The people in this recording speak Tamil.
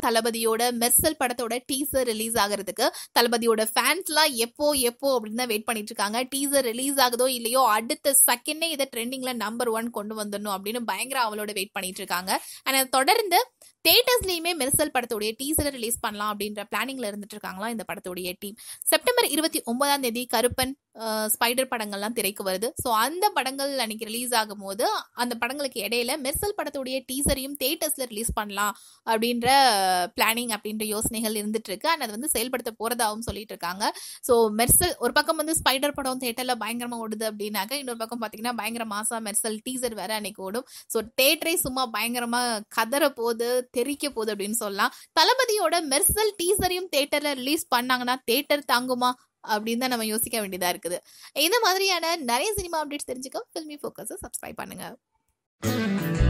தளபதியோட மெர்சல் படத்தோட டீசர் ரிலீஸ் ஆகிறதுக்கு தளபதியோட ஃபேன்ஸ்லாம் எப்போ எப்போ அப்படின்னு தான் வெயிட் பண்ணிட்டு இருக்காங்க டீசர் ரிலீஸ் ஆகுதோ இல்லையோ அடுத்த செகண்டே இதை ட்ரெண்டிங்ல நம்பர் ஒன் கொண்டு வந்துடணும் அப்படின்னு பயங்கர அவளோட வெயிட் பண்ணிட்டு இருக்காங்க அண்ட் அதை தொடர்ந்து தேட்டர்ஸ்லயுமே மெர்சல் படத்தோடைய டீசரை ரிலீஸ் பண்ணலாம் அப்படின்ற பிளானிங்ல இருந்துட்டு இருக்காங்களா இந்த படத்தோடைய டீம் செப்டம்பர் இருபத்தி ஒன்பதாம் தேதி கருப்பன் அஹ், ஸ்பைடர் படங்கள்லாம் திரைக்கு வருது ஸோ அந்த படங்கள் அன்னைக்கு ரிலீஸ் ஆகும் போது அந்த படங்களுக்கு இடையில மெர்சல் படத்தோடைய டீசரையும் தேட்டர்ஸ்ல ரிலீஸ் பண்ணலாம் அப்படின்ற பிளானிங் அப்படின்ற யோசனைகள் இருந்துட்டு இருக்கு அண்ட் அது வந்து செயல்படுத்த போறதாகவும் சொல்லிட்டு இருக்காங்க ஸோ மெர்சல் ஒரு பக்கம் வந்து ஸ்பைடர் படம் தேட்டர்ல பயங்கரமா ஓடுது அப்படின்னாக்க இன்னொரு பக்கம் பாத்தீங்கன்னா பயங்கர மாசா மெர்சல் டீசர் வேற அன்னைக்கு ஓடும் ஸோ தேட்டரே சும்மா பயங்கரமா கதற போகுது தெரிக்க போகுது அப்படின்னு சொல்லலாம் தளபதியோட மெர்சல் டீசரையும் தேட்டர்ல ரிலீஸ் பண்ணாங்கன்னா தேட்டர் தாங்குமா அப்படின்னு தான் நம்ம யோசிக்க வேண்டியதா இருக்குது இந்த மாதிரியான நிறைய சினிமா அப்டேட்ஸ் தெரிஞ்சுக்க ஃபில்மி ஃபோக்கஸை சப்ஸ்கிரைப் பண்ணுங்க